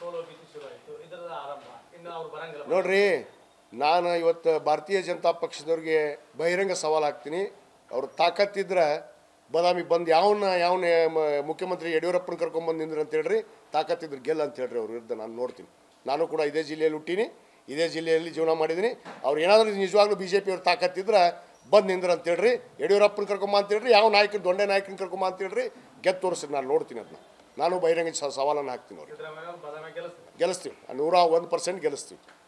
solo ಭೀತಿ ಶುರು ಆಯಿತು ಇದರ ಆರಂಭ ಇನ್ನು ಅವ್ರು ಬರಂಗಿಲ್ಲ ನೋಡ್ರಿ ನಾನು ಇವತ್ತು ಭಾರತೀಯ ಜನತಾ ಪಕ್ಷದವ್ರಿಗೆ ಬಹಿರಂಗ ಸವಾಲು ಹಾಕ್ತೀನಿ ಅವ್ರ ತಾಕತ್ತಿದ್ರೆ ಬದಾಮಿ ಬಂದು ಯಾವನ್ನ ಯಾವನ ಮುಖ್ಯಮಂತ್ರಿ ಯಡಿಯೂರಪ್ಪನ ಕರ್ಕೊಂಬಂದು ನಿಂದ್ರು ಅಂತ ಹೇಳ್ರಿ ತಾಕತ್ತಿದ್ರೆ ಗೆಲ್ಲ ಅಂತ ಹೇಳ್ರಿ ಅವ್ರ ವಿರುದ್ಧ ನಾನು ನೋಡ್ತೀನಿ ನಾನು ಕೂಡ ಇದೇ ಜಿಲ್ಲೆಯಲ್ಲಿ ಹುಟ್ಟೀನಿ ಇದೇ ಜಿಲ್ಲೆಯಲ್ಲಿ ಜೀವನ ಮಾಡಿದ್ದೀನಿ ಅವ್ರು ಏನಾದರೂ ನಿಜವಾಗ್ಲೂ ಬಿ ಜೆ ಪಿಯವ್ರ ತಾಕತ್ತಿದ್ರೆ ಬಂದು ನಿಂದ್ರು ಅಂತ ಹೇಳ್ರಿ ಯಡಿಯೂರಪ್ಪನ ಕರ್ಕೊಂಬ ಅಂತ ಹೇಳ್ರಿ ಯಾವ ನಾಯಕನ ದೊಡ್ಡ ನಾಯಕನ ಕರ್ಕೊಂಬ ಅಂತ ಹೇಳ್ರಿ ಗೆದ್ದು ತೋರಿಸ್ರಿ ನಾನು ನೋಡ್ತೀನಿ ಅದನ್ನ ನಾನು ಬಹಿರಂಗ ಸ- ಸವಾಲನ್ನು ಹಾಕ್ತೀನಿ ಅವ್ರಿಗೆ ಸಿದ್ದರಾಮಯ್ಯ ಬದಾಮಿ ಗೆಲ್ಲಿಸ್ತಾರೆ ಗೆಲ್ಲಿಸ್ತೀವಿ ನೂರ ಒಂದು ಪರ್ಸೆಂಟ್ ಗೆಲ್ಲಿಸ್ತೀವಿ